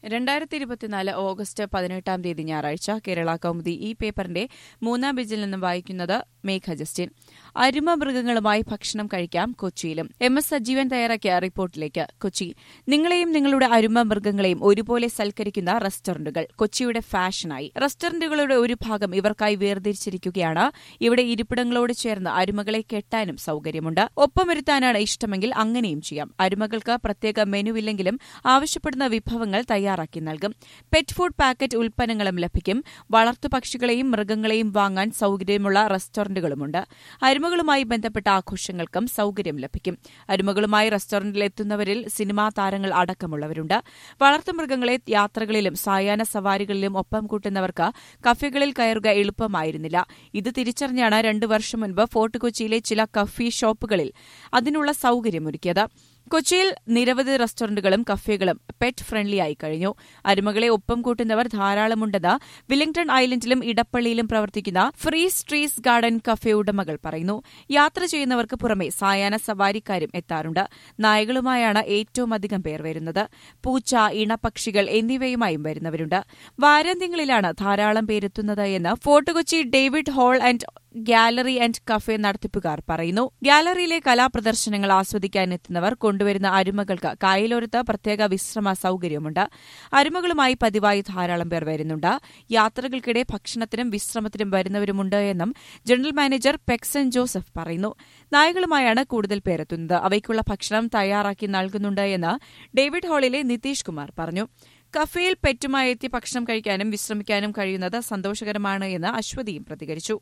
രണ്ടായിരത്തി ഇരുപത്തിനാല് ഓഗസ്റ്റ് പതിനെട്ടാം തീയതി ഞായറാഴ്ച കേരള കൗമുദി ഈ പേപ്പറിന്റെ മൂന്നാം പേജിൽ നിന്നും വായിക്കുന്നത് മേഘ ജസ്റ്റിൻ അരുമ മൃഗങ്ങളുമായി ഭക്ഷണം കഴിക്കാം കൊച്ചിയിലും എം എസ് സജീവൻ തയ്യാറാക്കിയ റിപ്പോർട്ടിലേക്ക് കൊച്ചി നിങ്ങളെയും നിങ്ങളുടെ അരുമ മൃഗങ്ങളെയും ഒരുപോലെ സൽക്കരിക്കുന്ന റെസ്റ്റോറന്റുകൾ കൊച്ചിയുടെ ഫാഷനായി റെസ്റ്റോറന്റുകളുടെ ഒരു ഭാഗം ഇവർക്കായി വേർതിരിച്ചിരിക്കുകയാണ് ഇവിടെ ഇരിപ്പിടങ്ങളോട് ചേർന്ന് അരുമകളെ കെട്ടാനും സൌകര്യമുണ്ട് ഒപ്പമൊരുത്താനാണ് ഇഷ്ടമെങ്കിൽ അങ്ങനെയും ചെയ്യാം അരുമകൾക്ക് പ്രത്യേക മെനുവില്ലെങ്കിലും ആവശ്യപ്പെടുന്ന വിഭവങ്ങൾ തയ്യാറാക്കി നൽകും പെറ്റ് ഫുഡ് പാക്കറ്റ് ഉൽപ്പന്നങ്ങളും ലഭിക്കും വളർത്തുപക്ഷികളെയും മൃഗങ്ങളെയും വാങ്ങാൻ സൌകര്യമുള്ള റെസ്റ്റോറന്റുകളുമുണ്ട് അരുമകളുമായി ബന്ധപ്പെട്ട ആഘോഷങ്ങൾക്കും സൌകര്യം ലഭിക്കും അരുമകളുമായി റെസ്റ്റോറന്റിൽ എത്തുന്നവരിൽ സിനിമാ താരങ്ങൾ അടക്കമുള്ളവരുണ്ട് വളർത്തുമൃഗങ്ങളെ യാത്രകളിലും സായാഹ്ന സവാരികളിലും ഒപ്പം കൂട്ടുന്നവർക്ക് കഫേകളിൽ കയറുക എളുപ്പമായിരുന്നില്ല ഇത് തിരിച്ചറിഞ്ഞാണ് രണ്ടു വർഷം മുൻപ് ഫോർട്ട് കൊച്ചിയിലെ ചില കഫി ഷോപ്പുകളിൽ അതിനുള്ള സൌകര്യമൊരുക്കിയത് കൊച്ചിയിൽ നിരവധി റെസ്റ്റോറന്റുകളും കഫേകളും പെറ്റ് ഫ്രണ്ട്ലി ആയി കഴിഞ്ഞു അരുമകളെ ഒപ്പം കൂട്ടുന്നവർ ധാരാളമുണ്ടെന്ന് വില്ലിംഗ്ടൺ ഐലൻഡിലും ഇടപ്പള്ളിയിലും പ്രവർത്തിക്കുന്ന ഫ്രീ സ്ട്രീസ് ഗാർഡൻ കഫേ ഉടമകൾ പറയുന്നു യാത്ര ചെയ്യുന്നവർക്ക് പുറമെ സായാഹ്ന സവാരിക്കാരും എത്താറുണ്ട് നായകളുമായാണ് ഏറ്റവും അധികം പേർ വരുന്നത് പൂച്ച ഇണപക്ഷികൾ എന്നിവയുമായും വരുന്നവരുണ്ട് വാരാന്ത്യങ്ങളിലാണ് ധാരാളം പേരെത്തുന്നത് എന്ന് Fort Kochi David Hall and gallery and cafe നടത്തിപ്പുകാർ പറയുന്നു ഗാലറിയിലെ കലാപ്രദർശനങ്ങൾ ആസ്വദിക്കാനെത്തുന്നവർ കൊണ്ടുവരുന്ന അരുമകൾക്ക് കായലോരത്ത് പ്രത്യേക വിശ്രമ സൌകര്യമുണ്ട് അരുമകളുമായി പതിവായി ധാരാളം പേർ വരുന്നുണ്ട് യാത്രകൾക്കിടെ ഭക്ഷണത്തിനും വിശ്രമത്തിനും വരുന്നവരുമുണ്ട് എന്നും ജനറൽ മാനേജർ പെക്സൻ ജോസഫ് പറയുന്നു നായകളുമായാണ് കൂടുതൽ പേരെത്തുന്നത് അവയ്ക്കുള്ള ഭക്ഷണം തയ്യാറാക്കി നൽകുന്നുണ്ട് എന്ന് ഡേവിഡ് ഹാളിലെ നിതീഷ് കുമാർ പറഞ്ഞു കഫേയിൽ പെറ്റുമായി എത്തി ഭക്ഷണം കഴിക്കാനും വിശ്രമിക്കാനും കഴിയുന്നത് സന്തോഷകരമാണ് എന്ന് അശ്വതിയും പ്രതികരിച്ചു